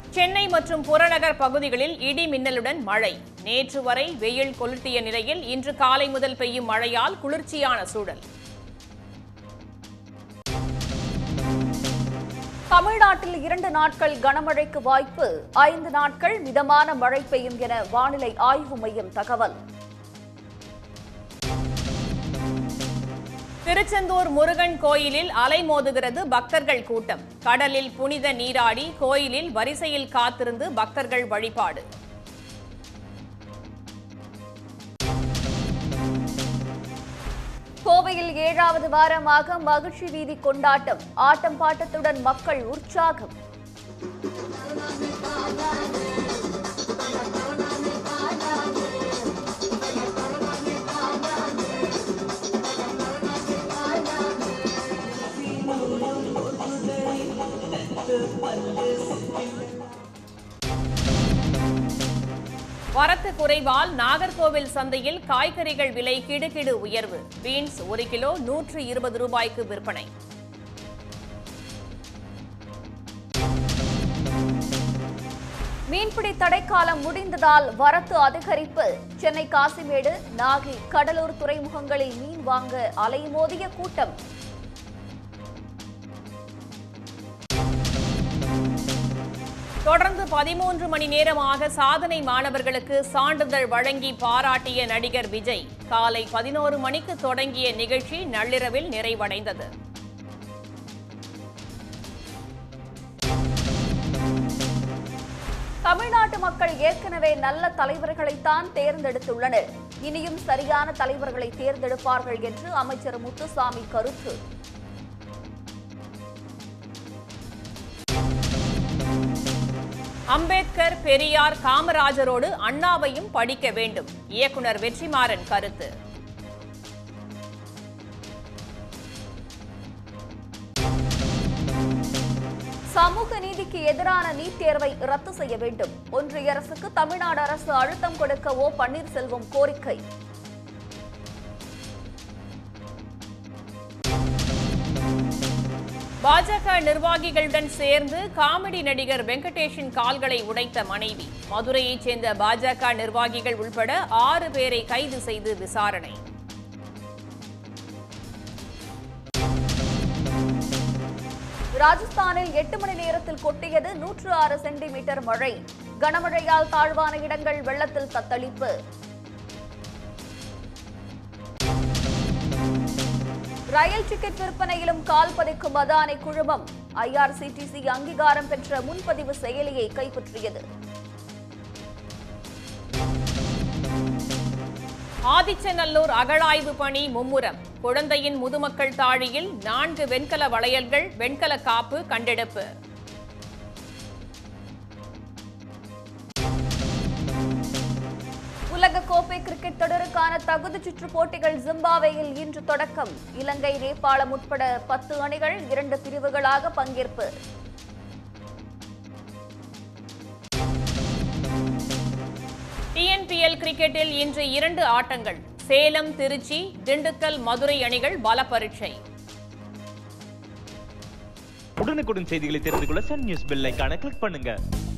சென்னை மற்றும் புறநகர் பகுதிகளில் இடி மின்னலுடன் மழை நேற்று வரை வெயில் கொளுத்திய நிலையில் இன்று காலை முதல் பெய்யும் மழையால் குளிர்ச்சியான சூழல் தமிழ்நாட்டில் இரண்டு நாட்கள் கனமழைக்கு வாய்ப்பு ஐந்து நாட்கள் மிதமான மழை பெய்யும் என வானிலை ஆய்வு மையம் தகவல் திருச்செந்தூர் முருகன் கோயிலில் அலைமோதுகிறது பக்தர்கள் கூட்டம் கடலில் புனித நீராடி கோயிலில் வரிசையில் காத்திருந்து பக்தர்கள் வழிபாடு கோவையில் ஏழாவது வாரமாக மகிழ்ச்சி வீதி கொண்டாட்டம் ஆட்டம் பாட்டத்துடன் மக்கள் உற்சாகம் வரத்து குறைவால் நாகர்கோவில் சந்தையில் காய்கறிகள் விலை கிடுகிடு உயர்வு பீன்ஸ் ஒரு கிலோ நூற்று இருபது ரூபாய்க்கு விற்பனை மீன்பிடி தடைக்காலம் முடிந்ததால் வரத்து அதிகரிப்பு சென்னை காசிமேடு நாகை கடலூர் துறைமுகங்களில் மீன் வாங்க அலைமோதிய கூட்டம் தொடர்ந்து பதிமூன்று மணி நேரமாக சாதனை மாணவர்களுக்கு சான்றிதழ் வழங்கி பாராட்டிய நடிகர் விஜய் காலை பதினோரு மணிக்கு தொடங்கிய நிகழ்ச்சி நள்ளிரவில் நிறைவடைந்தது தமிழ்நாட்டு மக்கள் ஏற்கனவே நல்ல தலைவர்களைத்தான் தேர்ந்தெடுத்துள்ளனர் இனியும் சரியான தலைவர்களை தேர்ந்தெடுப்பார்கள் என்று அமைச்சர் முத்துசாமி கருத்து அம்பேத்கர் பெரியார் காமராஜரோடு அண்ணாவையும் படிக்க வேண்டும் இயக்குனர் வெற்றிமாறன் கருத்து சமூக நீதிக்கு எதிரான நீட் தேர்வை ரத்து செய்ய வேண்டும் ஒன்றிய அரசுக்கு தமிழ்நாடு அரசு அழுத்தம் கொடுக்க ஓ பன்னீர்செல்வம் கோரிக்கை பாஜக நிர்வாகிகளுடன் சேர்ந்து காமெடி நடிகர் வெங்கடேஷின் கால்களை உடைத்த மனைவி மதுரையைச் சேர்ந்த பாஜக நிர்வாகிகள் உள்பட ஆறு பேரை கைது செய்து விசாரணை ராஜஸ்தானில் எட்டு மணி நேரத்தில் கொட்டியது நூற்று ஆறு சென்டிமீட்டர் மழை கனமழையால் தாழ்வான இடங்கள் வெள்ளத்தில் தத்தளிப்பு ரயில் டிக்கெட் விற்பனையிலும் கால் பதிக்கும் அதானி குழுமம் ஐஆர்சிடிசி அங்கீகாரம் பெற்ற முன்பதிவு செயலியை கைப்பற்றியது ஆதிச்சநல்லூர் அகழாய்வு பணி மும்முரம் குழந்தையின் முதுமக்கள் தாழியில் நான்கு வெண்கல வளையல்கள் வெண்கல காப்பு கண்டெடுப்பு உலக கோப்பை கிரிக்கெட் தொடருக்கான தகுதிச் சுற்று போட்டிகள் ஜிம்பாப்வேயில் இன்று தொடக்கம் இலங்கை நேபாளம் உட்பட பத்து அணிகள் இரண்டு பிரிவுகளாக பங்கேற்பு டிஎன்பிஎல் கிரிக்கெட்டில் இன்று இரண்டு ஆட்டங்கள் சேலம் திருச்சி திண்டுக்கல் மதுரை அணிகள் பல பரீட்சை உடனுக்குடன் செய்திகளை தெரிந்து கொள்ள சன் நியூஸ் பெல் ஐகானை கிளிக் பண்ணுங்க